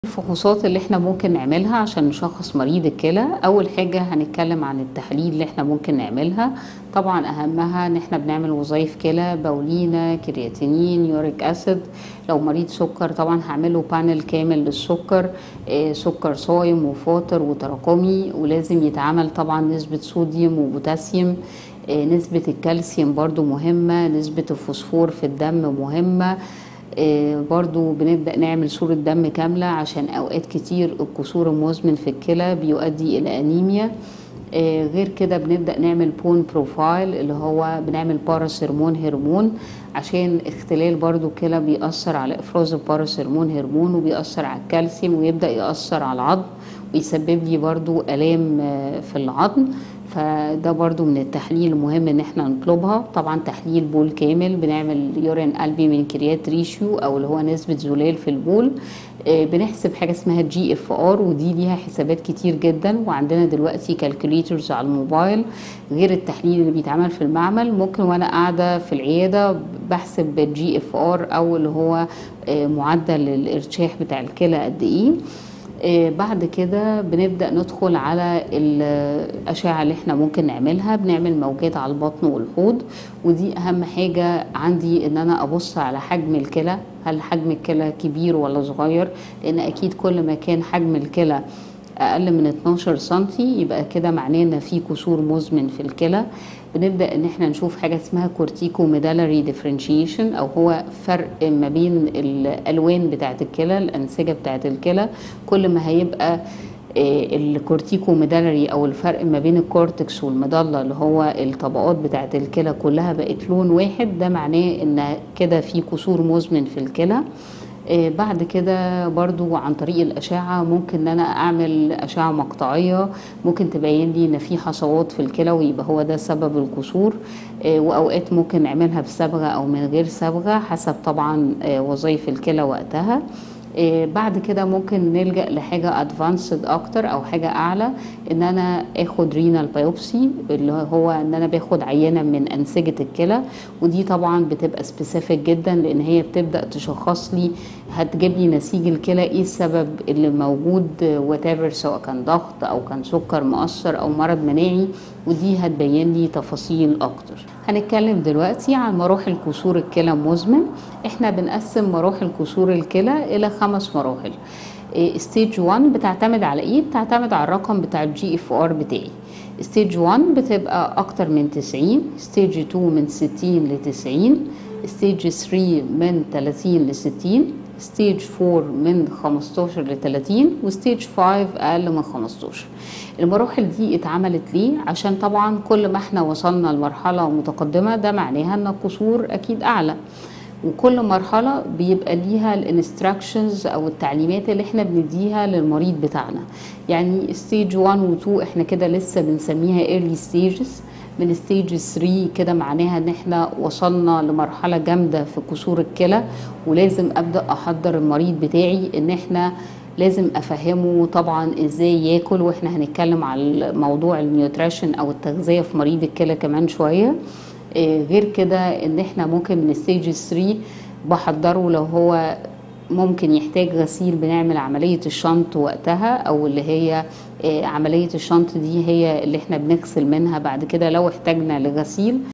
الفحوصات اللي احنا ممكن نعملها عشان نشخص مريض الكلى اول حاجة هنتكلم عن التحاليل اللي احنا ممكن نعملها طبعا اهمها ان احنا بنعمل وظائف كلى بولينا كرياتينين يوريك اسيد لو مريض سكر طبعا هعمله بانل كامل للسكر آه، سكر صايم وفاطر وتراكمي ولازم يتعمل طبعا نسبة صوديوم وبوتاسيوم آه، نسبة الكالسيوم برضو مهمة نسبة الفوسفور في الدم مهمة آه، برضو بنبدأ نعمل صورة دم كاملة عشان أوقات كتير الكسور المزمن في الكلى بيؤدي إلى أنيميا آه، غير كده بنبدأ نعمل بون بروفايل اللي هو بنعمل باراسيرمون هرمون عشان اختلال برضو الكلى بيأثر على إفراز الباراسيرمون هرمون وبيأثر على الكالسيوم ويبدأ يأثر على العظم ويسبب لي برضو آلام آه، في العظم فده برضو من التحليل المهم ان احنا نطلبها طبعا تحليل بول كامل بنعمل يورين قلبي من كريات ريشيو او اللي هو نسبة زلال في البول آه، بنحسب حاجة اسمها جي اف ار ودي ليها حسابات كتير جدا وعندنا دلوقتي كالكوليترز على الموبايل غير التحليل اللي بيتعمل في المعمل ممكن وانا قاعدة في العيادة بحسب الجي اف ار او اللي هو آه، معدل الارتشاح بتاع الكلى قد ايه آه، بعد كده بنبدأ ندخل على الأشعة اللي احنا ممكن نعملها بنعمل موجات على البطن والحوض ودي أهم حاجة عندي إن أنا أبص على حجم الكلى هل حجم الكلى كبير ولا صغير لأن أكيد كل ما كان حجم الكلى اقل من 12 سنتي يبقى كده معناه ان في كسور مزمن في الكلى بنبدا ان احنا نشوف حاجه اسمها كورتيكو ميدالري ديفرنشيشن او هو فرق ما بين الالوان بتاعه الكلى الانسجه بتاعه الكلى كل ما هيبقى آه، الكورتيكو ميدالري او الفرق ما بين الكورتكس والمضله اللي هو الطبقات بتاعه الكلى كلها بقت لون واحد ده معناه ان كده في كسور مزمن في الكلى آه، بعد كده برضو عن طريق الأشعة ممكن ان انا اعمل أشعة مقطعية ممكن تبين لي ان في حصوات في الكلى ويبقى هو ده سبب الكسور آه، واوقات ممكن نعملها بصبغة او من غير صبغة حسب طبعا آه، وظائف الكلى وقتها آه، بعد كده ممكن نلجأ لحاجة ادفانسد اكتر او حاجة اعلى ان انا اخد رينال بايوبسي اللي هو ان انا باخد عينة من انسجة الكلى ودي طبعا بتبقى سبيسيفيك جدا لان هي بتبدأ تشخص لي هتجيب لي نسيج الكلى ايه السبب اللي موجود واتيفر سواء كان ضغط او كان سكر مؤثر او مرض مناعي ودي هتبين لي تفاصيل اكتر هنتكلم دلوقتي عن مراحل كسور الكلى مزمن احنا بنقسم مراحل كسور الكلى الى خمس مراحل ستيج 1 بتعتمد على ايه بتعتمد على الرقم بتاع الجي اف ار بتاعي ستيج 1 بتبقى اكتر من 90 ستيج 2 من 60 ل 90 ستيج 3 من 30 ل 60 ستيج 4 من 15 ل 30 وستيج 5 اقل من 15 المراحل دي اتعملت ليه عشان طبعا كل ما احنا وصلنا لمرحله متقدمه ده معناها ان القصور اكيد اعلى وكل مرحلة بيبقى ليها الانستراكشنز او التعليمات اللي احنا بنديها للمريض بتاعنا يعني ستيج 1 و 2 احنا كده لسه بنسميها early stages من ستيج 3 كده معناها ان احنا وصلنا لمرحلة جامدة في كسور الكلى ولازم ابدأ احضر المريض بتاعي ان احنا لازم افهمه طبعا ازاي ياكل واحنا هنتكلم على موضوع النيوتريشن او التغذية في مريض الكلى كمان شوية آه، غير كده ان احنا ممكن من ستيج 3 بحضره لو هو ممكن يحتاج غسيل بنعمل عملية الشنط وقتها او اللي هي آه، عملية الشنط دي هي اللي احنا بنغسل منها بعد كده لو احتاجنا لغسيل